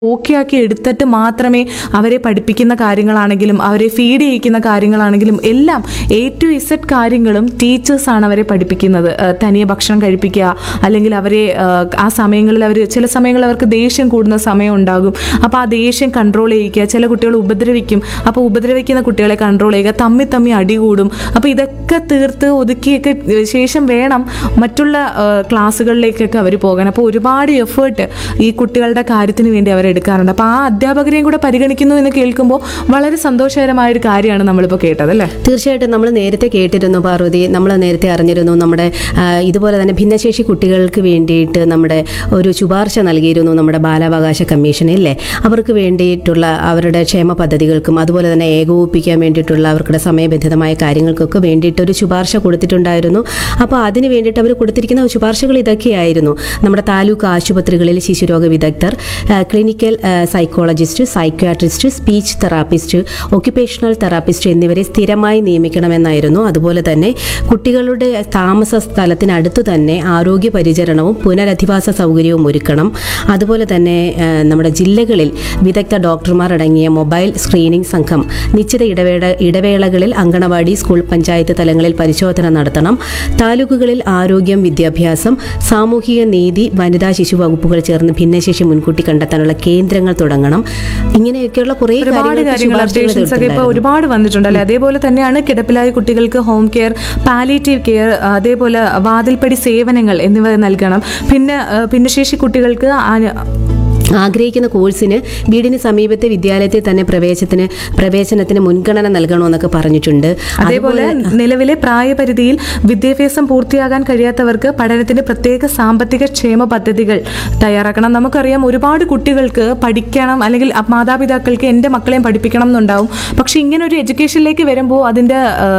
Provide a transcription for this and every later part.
Okay ആക്കി എടുത്തിട്ട് മാത്രമേ അവരെ പഠിപ്പിക്കുന്ന കാര്യങ്ങളാണെങ്കിലും അവരെ ഫീഡ് ചെയ്യിക്കുന്ന കാര്യങ്ങളാണെങ്കിലും എല്ലാം എ ടു ഇസഡ് കാര്യങ്ങളും ടീച്ചേഴ്സാണ് അവരെ പഠിപ്പിക്കുന്നത് ഏഹ് തനിയെ ഭക്ഷണം കഴിപ്പിക്കുക അല്ലെങ്കിൽ അവരെ ഏഹ് ആ സമയങ്ങളിൽ അവർ ചില സമയങ്ങളിൽ അവർക്ക് ദേഷ്യം കൂടുന്ന സമയം ഉണ്ടാകും അപ്പോൾ ആ ദേഷ്യം കൺട്രോൾ ചെയ്യിക്കുക ചില കുട്ടികൾ ഉപദ്രവിക്കും അപ്പോൾ ഉപദ്രവിക്കുന്ന കുട്ടികളെ കൺട്രോൾ ചെയ്യുക തമ്മി തമ്മി അടി കൂടും അപ്പോൾ ഇതൊക്കെ തീർത്ത് ഒതുക്കിയൊക്കെ ശേഷം വേണം മറ്റുള്ള ഏഹ് ക്ലാസ്സുകളിലേക്കൊക്കെ അവർ പോകാൻ അപ്പോൾ ഒരുപാട് എഫേർട്ട് ഈ കുട്ടികളുടെ കാര്യത്തിന് വേണ്ടി അവർ എടുക്കാറുണ്ട് അപ്പോൾ ആ അധ്യാപകരെയും കൂടെ പരിഗണിക്കുന്നു എന്ന് കേൾക്കുമ്പോൾ വളരെ സന്തോഷകരമായ ഒരു കാര്യമാണ് നമ്മളിപ്പോൾ കേട്ടത് അല്ലേ തീർച്ചയായിട്ടും നമ്മൾ നേരത്തെ കേട്ടിരുന്നു പാർവതി നമ്മൾ നേരത്തെ അറിഞ്ഞിരുന്നു നമ്മുടെ ആ, ഇതുപോലെ തന്നെ ഭിന്നശേഷി കുട്ടികൾക്ക് വേണ്ടിയിട്ട് നമ്മുടെ ഒരു ശുപാർശ നൽകിയിരുന്നു നമ്മുടെ ബാലാവകാശ കമ്മീഷൻ ഇല്ലേ അവർക്ക് വേണ്ടിയിട്ടുള്ള അവരുടെ ക്ഷേമ പദ്ധതികൾക്കും അതുപോലെ തന്നെ ഏകോപിപ്പിക്കാൻ വേണ്ടിയിട്ടുള്ള അവരുടെ സമയബന്ധിതമായ കാര്യങ്ങൾക്കൊക്കെ വേണ്ടിയിട്ട് ഒരു ശുപാർശ കൊടുത്തിട്ടുണ്ടായിരുന്നു അപ്പോൾ അതിന് വേണ്ടിയിട്ട് അവർ കൊടുത്തിരിക്കുന്ന ശുപാർശകൾ ഇതൊക്കെയായിരുന്നു നമ്മുടെ താലൂക്ക് ആശുപത്രികളിൽ ശിശുരോഗ വിദഗ്ധർ ആ, ക്ലിനിക്കൽ ആ, psychologist psychiatrist speech therapist occupational therapist എന്നിവരെ സ്ഥിരമായി നിയമിക്കണമെന്നായിരുന്നു അതുപോലെ തന്നെ കുട്ടികളുടെ താമസ സ്ഥലത്തിനടുത്തു തന്നെ ആരോഗ്യ പരിചരണവും പുനരധിവാസ സൗകര്യവും ഒരുക്കണം അതുപോലെ തന്നെ ആ, നമ്മുടെ ജില്ലകളിൽ വിദഗ്ധ ഡോക്ടർമാർ അടങ്ങിയ മൊബൈൽ സ്ക്രീനിംഗ് സംഘം നിശ്ചിത ഇടവേള ഇടവേളകളിൽ അങ്കണവാടി സ്കൂൾ പഞ്ചായത്ത് തലങ്ങളിൽ പരിശോധന നടത്തണം താലൂക്കുകളിൽ ആരോഗ്യം വിദ്യാഭ്യാസം സാമൂഹിക നീതി വനിതാ ശിശു വകുപ്പുകൾ ചേർന്ന് ഭിന്നശേഷി മുൻകൂട്ടി കണ്ടെത്താനുള്ള കേന്ദ്രങ്ങൾ തുടങ്ങണം ഇങ്ങനെയൊക്കെയുള്ള കുറേ ഒരുപാട് കാര്യങ്ങൾക്ക് കാര്യങ്ങൾ ശുപാർശകൾ അപ്ഡേഷൻസ് ഒക്കെ ഇപ്പോൾ ചെയ്തിട്ടുണ്ടായിരുന്നു. ഒരുപാട് വന്നിട്ടുണ്ട് അല്ലേ അതേപോലെ തന്നെയാണ് കിടപ്പിലായ കുട്ടികൾക്ക് ഹോം കെയർ പാലിയേറ്റീവ് കെയർ അതേപോലെ വാതിൽപ്പടി സേവനങ്ങൾ എന്നിവ നൽകണം പിന്നെ ആ, ഭിന്നശേഷി കുട്ടികൾക്ക് ആ- ആഗ്രഹിക്കുന്ന കോഴ്സിന് വീടിന് സമീപത്തെ വിദ്യാലയത്തിൽ തന്നെ പ്രവേശനത്തിന് പ്രവേശനത്തിന് മുൻഗണന നൽകണമെന്നൊക്കെ പറഞ്ഞിട്ടുണ്ട് അതേപോലെ നിലവിലെ പ്രായപരിധിയിൽ വിദ്യാഭ്യാസം പൂർത്തിയാകാൻ കഴിയാത്തവർക്ക് പഠനത്തിന് പ്രത്യേക സാമ്പത്തിക ക്ഷേമ പദ്ധതികൾ തയ്യാറാക്കണം നമുക്കറിയാം ഒരുപാട് കുട്ടികൾക്ക് പഠിക്കണം അല്ലെങ്കിൽ അ- മാതാപിതാക്കൾക്ക് എൻ്റെ മക്കളെയും പഠിപ്പിക്കണം എന്നുണ്ടാവും പക്ഷെ ഇങ്ങനെ ഒരു എഡ്യൂക്കേഷനിലേക്ക് വരുമ്പോൾ അതിൻ്റെ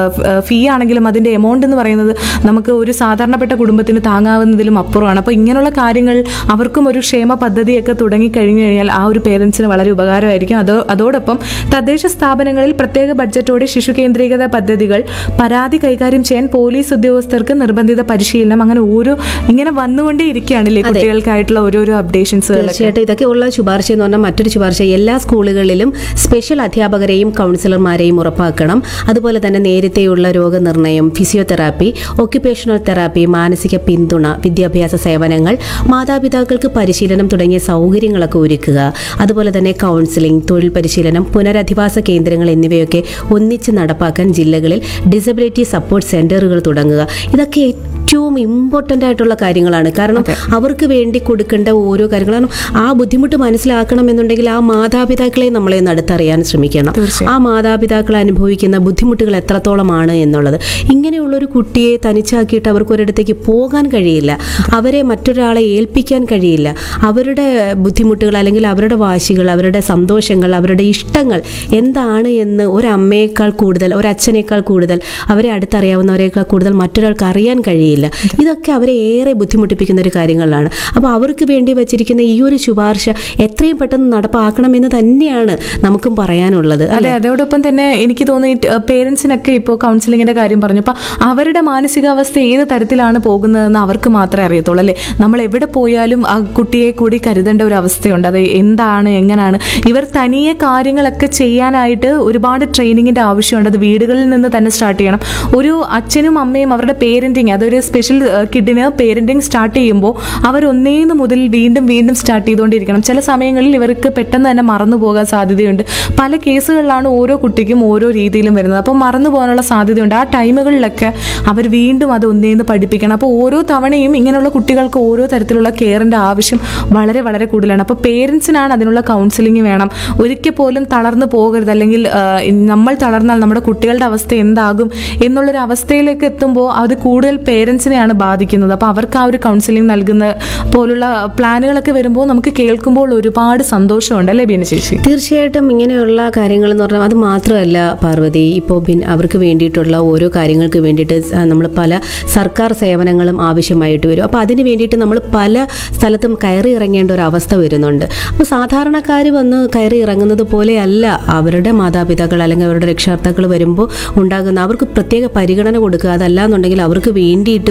ഫീ ആണെങ്കിലും അതിൻ്റെ എമൗണ്ട് എന്ന് പറയുന്നത് നമുക്ക് ഒരു സാധാരണപ്പെട്ട കുടുംബത്തിന് താങ്ങാവുന്നതിലും അപ്പുറമാണ് അപ്പോൾ ഇങ്ങനെയുള്ള കാര്യങ്ങൾ അവർക്കും ഒരു ക്ഷേമ പദ്ധതിയൊക്കെ തുടങ്ങി കഴിഞ്ഞു കഴിഞ്ഞാൽ ആ ഒരു പേരൻസിന് വളരെ ഉപകാരമായിരിക്കും അതോ അതോടൊപ്പം തദ്ദേശ സ്ഥാപനങ്ങളിൽ പ്രത്യേക ബഡ്ജറ്റോടെ ശിശു കേന്ദ്രീകൃത പദ്ധതികൾ പരാതി കൈകാര്യം ചെയ്യാൻ പോലീസ് ഉദ്യോഗസ്ഥർക്ക് നിർബന്ധിത പരിശീലനം അങ്ങനെ ഓരോ ഇങ്ങനെ വന്നുകൊണ്ടേ ഇരിക്കുകയാണല്ലേ കുട്ടികൾക്കായിട്ടുള്ള ഓരോരോ അപ്ഡേഷൻസ് തീർച്ചയായിട്ടും ഇതൊക്കെ ഉള്ള ശുപാർശ എന്ന് പറഞ്ഞാൽ മറ്റൊരു ശുപാർശ എല്ലാ സ്കൂളുകളിലും സ്പെഷ്യൽ അധ്യാപകരെയും കൗൺസിലർമാരെയും ഉറപ്പാക്കണം അതുപോലെ തന്നെ നേരത്തെയുള്ള രോഗനിർണയം ഫിസിയോതെറാപ്പി ഒക്യുപേഷണൽ തെറാപ്പി മാനസിക പിന്തുണ വിദ്യാഭ്യാസ സേവനങ്ങൾ മാതാപിതാക്കൾക്ക് പരിശീലനം തുടങ്ങിയ സൗകര്യങ്ങളൊക്കെ ഒരുക്കുക അതുപോലെ തന്നെ കൗൺസിലിംഗ് തൊഴിൽ പരിശീലനം പുനരധിവാസ കേന്ദ്രങ്ങൾ എന്നിവയൊക്കെ ഒന്നിച്ച് നടപ്പാക്കാൻ ജില്ലകളിൽ ഡിസബിലിറ്റി സപ്പോർട്ട് സെന്ററുകൾ തുടങ്ങുക ഇതൊക്കെ ഏറ്റവും ഇമ്പോർട്ടൻ്റ് ആയിട്ടുള്ള കാര്യങ്ങളാണ് കാരണം അവർക്ക് വേണ്ടി കൊടുക്കേണ്ട ഓരോ കാര്യങ്ങളും ആ ബുദ്ധിമുട്ട് മനസ്സിലാക്കണം എന്നുണ്ടെങ്കിൽ ആ മാതാപിതാക്കളെ നമ്മളെ ഒന്ന് അടുത്തറിയാൻ ശ്രമിക്കണം ആ മാതാപിതാക്കൾ അനുഭവിക്കുന്ന ബുദ്ധിമുട്ടുകൾ എത്രത്തോളമാണ് എന്നുള്ളത് ഇങ്ങനെയുള്ളൊരു കുട്ടിയെ തനിച്ചാക്കിയിട്ട് അവർക്ക് ഒരിടത്തേക്ക് പോകാൻ കഴിയില്ല അവരെ മറ്റൊരാളെ ഏൽപ്പിക്കാൻ കഴിയില്ല അവരുടെ ബുദ്ധിമുട്ടുകൾ അല്ലെങ്കിൽ അവരുടെ വാശികൾ അവരുടെ സന്തോഷങ്ങൾ അവരുടെ ഇഷ്ടങ്ങൾ എന്താണ് എന്ന് ഒരമ്മയേക്കാൾ കൂടുതൽ ഒരച്ഛനേക്കാൾ കൂടുതൽ അവരെ അടുത്തറിയാവുന്നവരേക്കാൾ കൂടുതൽ മറ്റൊരാൾക്ക് അറിയാൻ കഴിയില്ല ഇതൊക്കെ അവരെ ഏറെ ബുദ്ധിമുട്ടിപ്പിക്കുന്ന ഒരു കാര്യങ്ങളാണ് അപ്പോൾ അവർക്ക് വേണ്ടി വെച്ചിരിക്കുന്ന ഈ ഒരു ശുപാർശ എത്രയും പെട്ടെന്ന് നടപ്പാക്കണമെന്ന് തന്നെയാണ് നമുക്കും പറയാനുള്ളത് അതെ അതോടൊപ്പം തന്നെ എനിക്ക് തോന്നുന്നു പേരൻസിനൊക്കെ ഇപ്പോൾ കൗൺസിലിങ്ങിന്റെ കാര്യം പറഞ്ഞു അപ്പോൾ അവരുടെ മാനസികാവസ്ഥ ഏത് തരത്തിലാണ് പോകുന്നതെന്ന് അവർക്ക് മാത്രമേ അറിയത്തുള്ളൂ അല്ലേ നമ്മൾ എവിടെ പോയാലും ആ കുട്ടിയെ കൂടി കരുതേണ്ട ഒരു അവസ്ഥയുണ്ട് അത് എന്താണ് എങ്ങനെയാണ് ഇവർ തനിയെ കാര്യങ്ങളൊക്കെ ചെയ്യാനായിട്ട് ഒരുപാട് ട്രെയിനിങ്ങിന്റെ ആവശ്യമുണ്ട് അത് വീടുകളിൽ നിന്ന് തന്നെ സ്റ്റാർട്ട് ചെയ്യണം ഒരു അച്ഛനും അമ്മയും അവരുടെ പേരന്റിങ് അതൊരു സ്പെഷ്യൽ കിഡിന് പേരന്റിങ് സ്റ്റാർട്ട് ചെയ്യുമ്പോൾ അവർ ഒന്നേന്ന് മുതൽ വീണ്ടും വീണ്ടും സ്റ്റാർട്ട് ചെയ്തുകൊണ്ടിരിക്കണം ചില സമയങ്ങളിൽ ഇവർക്ക് പെട്ടെന്ന് തന്നെ മറന്നു പോകാൻ സാധ്യതയുണ്ട് പല കേസുകളിലാണ് ഓരോ കുട്ടിക്കും ഓരോ രീതിയിലും വരുന്നത് അപ്പോൾ മറന്നു പോകാനുള്ള സാധ്യതയുണ്ട് ആ ടൈമുകളിലൊക്കെ അവർ വീണ്ടും അത് ഒന്നേന്ന് പഠിപ്പിക്കണം അപ്പോൾ ഓരോ തവണയും ഇങ്ങനെയുള്ള കുട്ടികൾക്ക് ഓരോ തരത്തിലുള്ള കെയറിൻ്റെ ആവശ്യം വളരെ വളരെ കൂടുതലാണ് അപ്പോൾ പേരൻസിനാണ് അതിനുള്ള കൗൺസിലിംഗ് വേണം ഒരിക്കൽ പോലും തളർന്നു പോകരുത് അല്ലെങ്കിൽ ആ, നമ്മൾ തളർന്നാൽ നമ്മുടെ കുട്ടികളുടെ അവസ്ഥ എന്താകും എന്നുള്ളൊരു അവസ്ഥയിലേക്ക് എത്തുമ്പോൾ അത് കൂടുതൽ പേരൻസിനെയാണ് ബാധിക്കുന്നത് അപ്പോൾ അവർക്ക് ആ ഒരു കൗൺസിലിംഗ് നൽകുന്ന പോലുള്ള പ്ലാനുകളൊക്കെ വരുമ്പോൾ നമുക്ക് കേൾക്കുമ്പോൾ ഒരുപാട് സന്തോഷമുണ്ട് അല്ലേ ബീനശേഷി തീർച്ചയായിട്ടും ഇങ്ങനെയുള്ള കാര്യങ്ങൾ എന്ന് പറഞ്ഞാൽ അത് മാത്രമല്ല പാർവതി ഇപ്പോൾ പിന്നെ അവർക്ക് വേണ്ടിയിട്ടുള്ള ഓരോ കാര്യങ്ങൾക്ക് വേണ്ടിയിട്ട് നമ്മൾ പല സർക്കാർ സേവനങ്ങളും ആവശ്യമായിട്ട് വരും അപ്പോൾ അതിന് വേണ്ടിയിട്ട് നമ്മൾ പല സ്ഥലത്തും കയറി ഇറങ്ങേണ്ട ഒരു അവസ്ഥ വരുന്നുണ്ട് അപ്പോൾ സാധാരണക്കാർ വന്ന് കയറി ഇറങ്ങുന്നത് പോലെയല്ല അവരുടെ മാതാപിതാക്കൾ അല്ലെങ്കിൽ അവരുടെ രക്ഷാകർത്താക്കൾ വരുമ്പോൾ ഉണ്ടാകുന്ന അവർക്ക് പ്രത്യേക പരിഗണന കൊടുക്കുക അതല്ല എന്നുണ്ടെങ്കിൽ അവർക്ക് വേണ്ടിയിട്ട്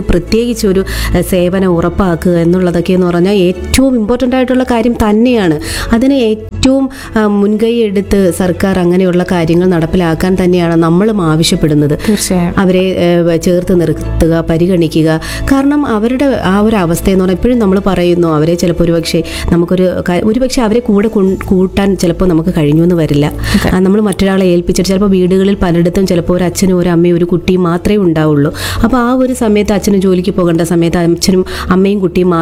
വേണ്ടിയിട്ട് പ്രത്യേകിച്ച് ഒരു ഏഹ്, സേവനം ഉറപ്പാക്കുക എന്നുള്ളതൊക്കെ എന്ന് പറഞ്ഞാൽ ഏറ്റവും ഇമ്പോർട്ടൻ്റ് ആയിട്ടുള്ള കാര്യം തന്നെയാണ് അതിന് ഏറ്റവും ആ, മുൻകൈ എടുത്ത് സർക്കാർ അങ്ങനെയുള്ള കാര്യങ്ങൾ നടപ്പിലാക്കാൻ തന്നെയാണ് നമ്മളും ആവശ്യപ്പെടുന്നത് തീർച്ചയായും അവരെ ഏഹ്, ചേർത്ത് നിർത്തുക പരിഗണിക്കുക കാരണം അവരുടെ ആ ഒരു അവസ്ഥ എന്ന് പറഞ്ഞാൽ എപ്പോഴും നമ്മൾ പറയുന്നു അവരെ ചിലപ്പോൾ ഒരുപക്ഷെ നമുക്കൊരു ക- ഒരുപക്ഷെ അവരെ കൂടെ കൊൺ- കൂട്ടാൻ ചിലപ്പോൾ നമുക്ക് കഴിഞ്ഞു എന്ന് വരില്ല നമ്മൾ മറ്റൊരാളെ ഏൽപ്പിച്ചിട്ട് ചിലപ്പോൾ വീടുകളിൽ പലയിടത്തും ചിലപ്പോൾ ഒരു അച്ഛനും ഒരു അമ്മയും ഒരു കുട്ടിയും മാത്രമേ ഉണ്ടാവുള്ളൂ അപ്പോൾ ആ ഒരു സമയത്ത് അച്ഛനും ജോലിക്ക് പോകേണ്ട സമയത്ത് അച്ഛനും അമ്മയും കുട്ടിയും